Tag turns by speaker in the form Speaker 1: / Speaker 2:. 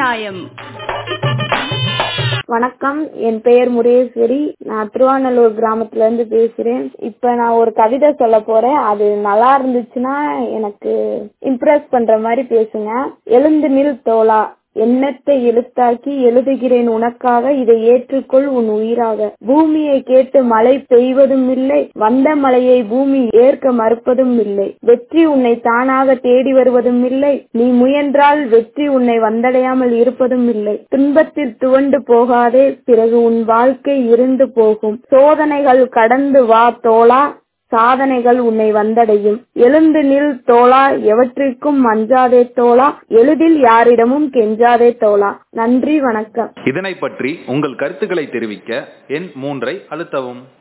Speaker 1: நியாயம்
Speaker 2: வணக்கம் என் பெயர் முரேஸ்வரி நான் திருவானல்லூர் கிராமத்துல இருந்து பேசுறேன் இப்ப நான் ஒரு கவிதை சொல்ல போறேன் அது நல்லா இருந்துச்சுன்னா எனக்கு இம்ப்ரெஸ் பண்ற மாதிரி பேசுங்க எழுந்து நில் தோளா எண்ணத்தை எழுத்தாக்கி எழுதுகிறேன் உனக்காக இதை ஏற்றுக்கொள் உன் உயிராக பூமியை கேட்டு மழை பெய்வதும் இல்லை வந்த மழையை பூமி ஏற்க மறுப்பதும் இல்லை வெற்றி உன்னை தானாக தேடி வருவதும் இல்லை நீ முயன்றால் வெற்றி உன்னை வந்தடையாமல் இருப்பதும் இல்லை துன்பத்தில் துவண்டு போகாதே பிறகு உன் வாழ்க்கை இருந்து போகும் சோதனைகள் கடந்து வா தோளா சாதனைகள் உன்னை வந்தடையும் எழுந்து நில் தோளா எவற்றிற்கும் மஞ்சாதே தோளா எளிதில் யாரிடமும் கெஞ்சாதே தோளா நன்றி வணக்கம்
Speaker 3: இதனை பற்றி உங்கள் கருத்துக்களை தெரிவிக்க எண் மூன்றை அழுத்தவும்